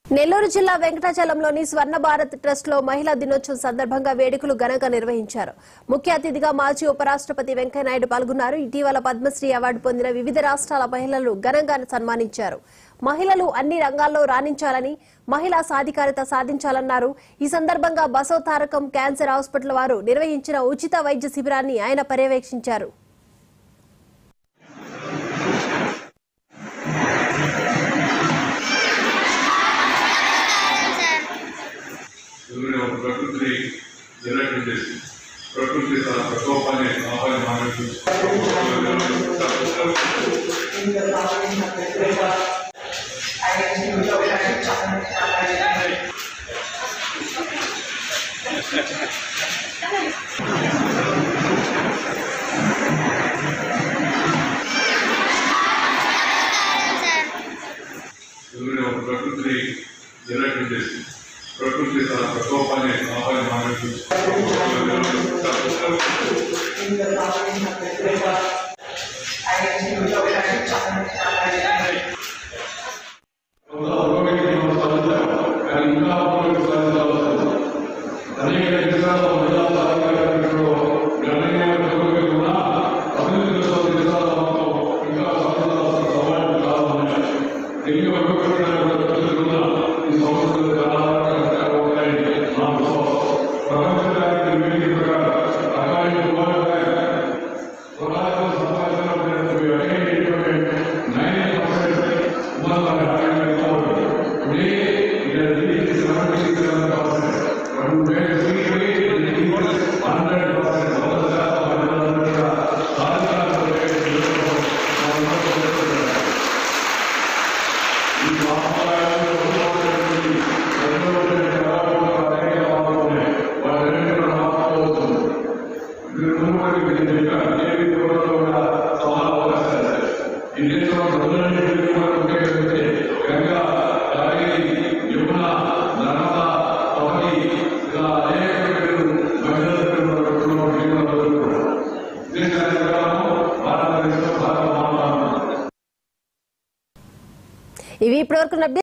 నెల్లూరు జిల్లా వెంకటాచలంలోని స్వర్ణ భారత్ ట్రస్ట్ లో మహిళా దినోత్సవం సందర్భంగా వేడుకలు ఘనంగా నిర్వహించారు ముఖ్య అతిథిగా మాజీ ఉపరాష్ట్రపతి వెంకయ్యనాయుడు పాల్గొన్నారు ఇటీవల పద్మశ్రీ అవార్డు పొందిన వివిధ రాష్ట్రాల మహిళలు ఘనంగా సన్మానించారు మహిళలు అన్ని రంగాల్లో రాణించాలని మహిళా సాధికారత సాధించాలన్నారు ఈ సందర్భంగా బసవ తారకం క్యాన్సర్ హాస్పిటల్ వారు నిర్వహించిన ఉచిత వైద్య శిబిరాన్ని ఆయన పర్యవేక్షించారు సూర్యుడు ఒక ప్రకృతిని జనరేట్ చేసి ప్రకృతి తన ప్రకోపాన్ని ఆపాన్ని మానవుడు సూర్యుడు ఒక ప్రకృతిని జనరేట్ చేసి ప్రకృతి తన ప్రకోపాన్ని ఆపాన్ని మానవుడు అనేక దేశాల్లో మహిళా సాధికారికలో గణనీయమైన పురోగతి ఉన్నా అభివృద్ధి దశలో దేశాల మొత్తం ఇంకా సాధించాల్సిన సవాళ్లు చాలా ఉన్నాయి ఎన్ని ఉపయోగకరమైన పద్ధతులు ఉన్నా ఈ సంస్థలు చాలా రకాలుగా ఉంటాయని నా విశ్వాసం ప్రపంచ బ్యాంకు నివేదిక ప్రకారం అకాలి దుబాయ్ ప్రధాన సంపాదన నైన్ పర్సెంట్ ఉన్నత Today, it has reached seventy-seven percent. But when we rate it equals hundred percent, all the staff of Andhra సాధికారత ఈ సాంప్రదాయాలను ఉన్నటువంటి రెండవటువంటి జవాబులు అనేక భాగంలోనే వారి రెండు మాట్లాడుతుంది మీరు ముందుకు విధించక ఏ విధంగా కూడా చాలా అవకాశాలు ఈ దేశంలో ప్రజలన్నీ కూడా ఉపయోగిస్తే గంగా కావేరి యమున నర్మదా తపతి ఇలా అనేక పేరు మహిళల పేరు జీవన దేశానికి భారతదేశం భారత మాట్లాడుతుంది ఇవి ఇప్పటివరకు